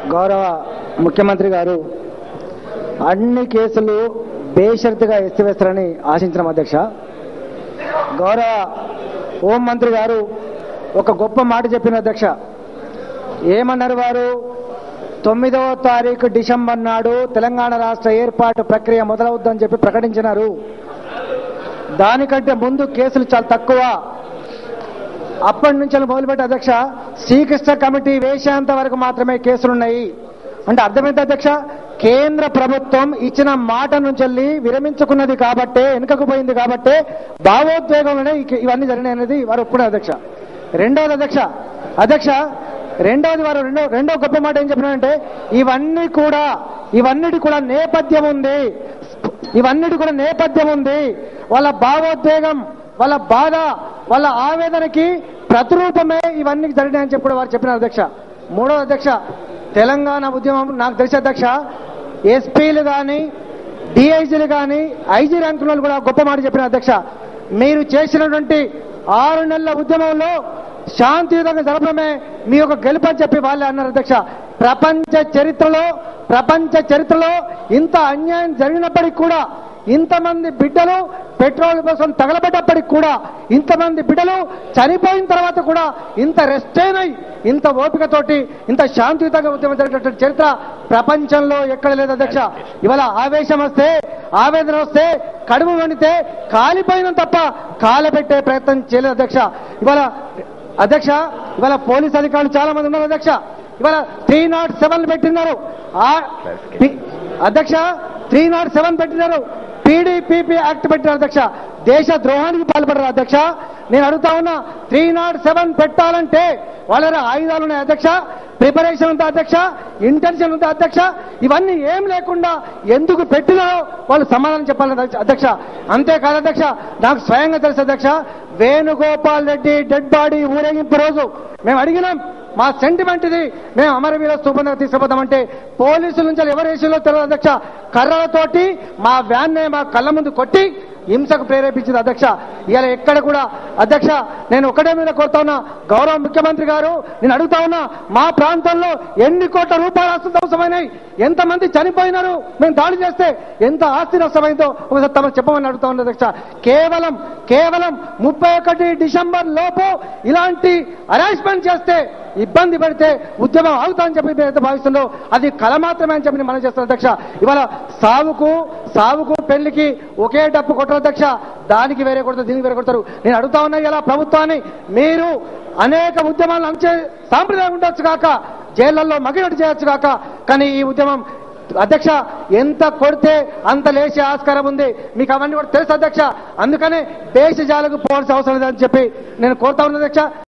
గౌరవ ముఖ్యమంత్రి గారు అన్ని కేసులు బేషరతుగా ఎత్తివేస్తారని ఆశించిన అధ్యక్ష గౌరవ హోం మంత్రి గారు ఒక గొప్ప మాట చెప్పిన అధ్యక్ష ఏమన్నారు వారు తొమ్మిదవ తారీఖు డిసెంబర్ నాడు తెలంగాణ రాష్ట్ర ఏర్పాటు ప్రక్రియ మొదలవుద్దని చెప్పి ప్రకటించినారు దానికంటే ముందు కేసులు చాలా తక్కువ అప్పటి నుంచి మొదలుపెట్టి అధ్యక్ష శ్రీకృష్ణ కమిటీ వేసేంత వరకు మాత్రమే కేసులున్నాయి అంటే అర్థమైంది అధ్యక్ష కేంద్ర ప్రభుత్వం ఇచ్చిన మాట నుంచి వెళ్ళి విరమించుకున్నది కాబట్టే వెనుకకు పోయింది కాబట్టే భావోద్వేగంలోనే ఈ- ఇవన్నీ జరిగినాయి అనేది వారు ఒప్పుడే అధ్యక్ష రెండవది అధ్యక్ష అధ్యక్ష రెండవది వారు రెండో రెండో గొప్ప మాట ఏం చెప్పినారంటే ఇవన్నీ కూడా ఇవన్నిటి కూడా నేపథ్యం ఉంది ఇవన్నిటి కూడా నేపథ్యం ఉంది వాళ్ళ భావోద్వేగం వాళ్ళ బాధ వాళ్ళ ఆవేదనకి ప్రతిరూపమే ఇవన్నీ జరిగినాయని చెప్పి కూడా వారు చెప్పినారు అధ్యక్ష మూడో అధ్యక్ష తెలంగాణ ఉద్యమం నాకు తెలిసి అధ్యక్ష ఎస్పీలు కానీ డిఐజీలు కానీ ఐజీ ర్యాంకుల వాళ్ళు కూడా గొప్ప మాట చెప్పిన అధ్యక్ష మీరు చేసినటువంటి ఆరు నెలల ఉద్యమంలో శాంతియుతంగా జరపడమే మీ యొక్క గెలుపు అని చెప్పి వాళ్ళే అన్నారు అధ్యక్ష ప్రపంచ చరిత్రలో ప్రపంచ చరిత్రలో ఇంత అన్యాయం జరిగినప్పటికీ కూడా ఇంతమంది బిడ్డలు పెట్రోల్ కోసం తగలబడ్డప్పటికి కూడా ఇంతమంది బిడ్డలు చనిపోయిన తర్వాత కూడా ఇంత రెస్టైన్ అయి ఇంత ఓపికతోటి ఇంత శాంతియుతంగా ఉద్యమం జరిగినటువంటి చరిత్ర ప్రపంచంలో ఎక్కడ లేదు అధ్యక్ష ఇవాళ ఆవేశం వస్తే ఆవేదన వస్తే కడుపు వండితే కాలిపోయిన తప్ప కాలబెట్టే ప్రయత్నం చేయలేదు అధ్యక్ష ఇవాళ అధ్యక్ష ఇవాళ పోలీస్ అధికారులు చాలా మంది ఉన్నారు అధ్యక్ష ఇవాళ త్రీ నాట్ సెవెన్ పెట్టినారు ఆ- పి- అధ్యక్ష త్రీ నాట్ సెవెన్ పెట్టినారు పీడీపీపీ యాక్ట్ పెట్టినారు అధ్యక్ష దేశ ద్రోహానికి పాల్పడరు అధ్యక్ష నేను అడుగుతా ఉన్నా త్రీ నాట్ సెవెన్ పెట్టాలంటే వాళ్ళ దగ్గర ఆయుధాలు ఉన్నాయి అధ్యక్ష ప్రిపరేషన్ ఉందా అధ్యక్ష ఇంటెన్షన్ ఉందా అధ్యక్ష ఇవన్నీ ఏం లేకుండా ఎందుకు పెట్టినారో వాళ్ళు సమాధానం చెప్పాలని అధ్యక్ష- అధ్యక్ష అంతేకాదు అధ్యక్ష నాకు స్వయంగా తెలుసు అధ్యక్ష వేణుగోపాల్ రెడ్డి డెడ్ బాడీ ఊరేగింపు రోజు మేము అడిగినాం మా సెంటిమెంట్ ఇది మేము అమరవీర స్థూపం దగ్గర తీసుకుపోతామంటే పోలీసుల నుంచి ఎవరు వేసిందో తెలియదు అధ్యక్ష కర్రలతోటి మా వ్యాన్ మా కళ్ళ ముందు కొట్టి హింసకు ప్రేరేపించింది అధ్యక్ష ఇవాళ ఎక్కడ కూడా అధ్యక్ష నేను ఒకటే మీద కోరుతా ఉన్నా గౌరవ ముఖ్యమంత్రి గారు నేను అడుగుతా ఉన్నా మా ప్రాంతంలో ఎన్ని కోట్ల రూపాయల ఆస్తి ధ్వంసమైనాయి ఎంతమంది చనిపోయినారు మేము దాడి చేస్తే ఎంత ఆస్తి నష్టమైందో ఒకసారి తమకు చెప్పమని అడుగుతా ఉన్నా అధ్యక్ష కేవలం కేవలం ముప్పై ఒకటి డిసెంబర్ లోపు ఇలాంటి అరేంజ్మెంట్ చేస్తే ఇబ్బంది పడితే ఉద్యమం ఆగుతామని చెప్పి మేము అయితే భావిస్తుందో అది కళ మాత్రమే అని చెప్పి మనం చేస్తాం అధ్యక్ష ఇవాళ సావుకు సావుకు పెళ్లికి ఒకే డప్పు కొట్టరు అధ్యక్ష దానికి వేరే కొడతారు దీనికి వేరే కొడతారు నేను అడుగుతా ఉన్నా ఇలా ప్రభుత్వాన్ని మీరు అనేక ఉద్యమాలను అంచే సాంప్రదాయం ఉండొచ్చు కాక జైళ్లలో మగినట్టు చేయొచ్చు కాక కానీ ఈ ఉద్యమం అధ్యక్ష ఎంత కొడితే అంత లేచే ఆస్కారం ఉంది మీకు అవన్నీ కూడా తెలుసు అధ్యక్ష అందుకనే దేశ జాలకు పోవాల్సిన అవసరం లేదని చెప్పి నేను కోరుతా ఉన్నా అధ్యక్ష